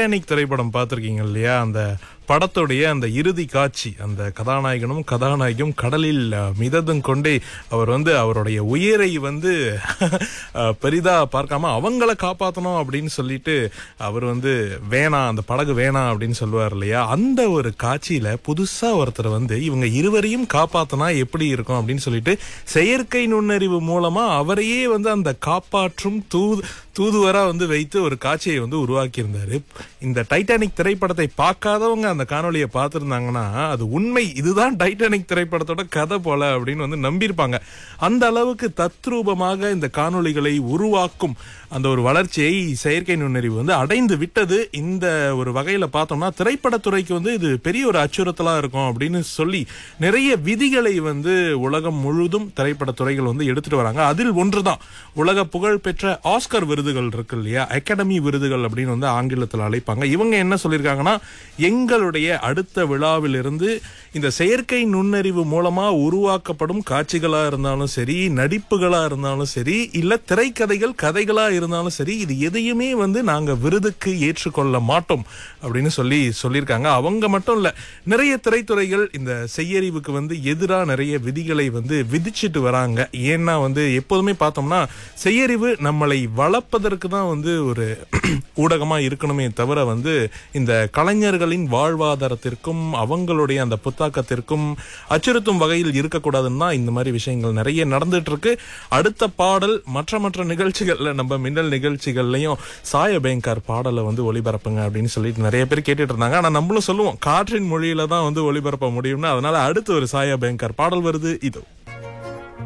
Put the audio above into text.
Titanic திரைப்படம் பார்த்திருக்கீங்க இல்லையா அந்த படத்துடைய அந்த இறுதி காட்சி அந்த கதாநாயகனும் கதாநாயகியும் கடலில் அஹ், மிதந்தும் கொண்டே அவர் வந்து அவருடைய உயிரை வந்து அஹ், பெரிதா பார்க்காம அவங்கள காப்பாத்தணும் அப்படின்னு சொல்லிட்டு அவர் வந்து வேணாம் அந்த படகு வேணாம் அப்படின்னு சொல்லுவார் இல்லையா அந்த ஒரு காட்சியில புதுசா ஒருத்தர் வந்து இவங்க இருவரையும் காப்பாத்தினா எப்படி இருக்கும் அப்படின்னு சொல்லிட்டு செயற்கை நுண்ணறிவு மூலமா அவரையே வந்து அந்த காப்பாற்றும் தூது தூதுவரா வந்து வைத்து ஒரு காட்சியை வந்து உருவாக்கி இருந்தாரு இந்த டைட்டானிக் திரைப்படத்தை பார்க்காதவங்க அந்த காணொளியை பார்த்திருந்தாங்கன்னா அது உண்மை இதுதான் டைட்டானிக் திரைப்படத்தோட கதை போல அப்படின்னு வந்து நம்பியிருப்பாங்க அந்த அளவுக்கு தத்ரூபமாக இந்த காணொளிகளை உருவாக்கும் அந்த ஒரு வளர்ச்சியை செயற்கை நுண்ணறிவு வந்து அடைந்து விட்டது இந்த ஒரு வகையில பார்த்தோம்னா திரைப்படத்துறைக்கு வந்து இது பெரிய ஒரு அச்சுறுத்தலா இருக்கும் அப்படின்னு சொல்லி நிறைய விதிகளை வந்து உலகம் முழுதும் திரைப்படத்துறைகள் வந்து எடுத்துட்டு வராங்க அதில் ஒன்றுதான் உலக புகழ் பெற்ற ஆஸ்கர் விருதுகள் இருக்கு இல்லையா அகாடமி விருதுகள் அப்படின்னு வந்து ஆங்கிலத்தில் அழைப்பாங்க இவங்க என்ன சொல்லியிருக்காங்கன்னா எங்களுடைய அடுத்த விழாவிலிருந்து இந்த செயற்கை நுண்ணறிவு மூலமா உருவாக்கப்படும் காட்சிகளா இருந்தாலும் சரி நடிப்புகளா இருந்தாலும் சரி இல்ல திரைக்கதைகள் கதைகளா இருந்தாலும் சரி இது எதையுமே வந்து நாங்க விருதுக்கு ஏற்றுக்கொள்ள மாட்டோம் அப்படின்னு சொல்லி சொல்லியிருக்காங்க அவங்க மட்டும் இல்ல நிறைய திரைத்துறைகள் இந்த செய்யறிவுக்கு வந்து எதிரா நிறைய விதிகளை வந்து விதிச்சிட்டு வராங்க ஏன்னா வந்து எப்போதுமே பார்த்தோம்னா செய்யறிவு நம்மளை வளர்ப்பதற்கு தான் வந்து ஒரு ஊடகமா இருக்கணுமே தவிர வந்து இந்த கலைஞர்களின் வாழ்வாதாரத்திற்கும் அவங்களுடைய அந்த புத்தாக்கத்திற்கும் அச்சுறுத்தும் வகையில் இருக்கக்கூடாதுன்னு தான் இந்த மாதிரி விஷயங்கள் நிறைய நடந்துட்டு இருக்கு அடுத்த பாடல் மற்ற மற்ற நிகழ்ச்சிகள்ல நம்ம மின்னல் நிகழ்ச்சிகள்லயும் சாய பேங்கார் பாடலை வந்து ஒளிபரப்புங்க அப்படின்னு சொல்லிட்டு நிறைய பேர் கேட்டுட்டு இருந்தாங்க ஆனா நம்மளும் சொல்லுவோம் காற்றின் மொழியில தான் வந்து ஒளிபரப்ப முடியும்னு அதனால அடுத்து ஒரு சாயா பேங்கார் பாடல் வருது இதோ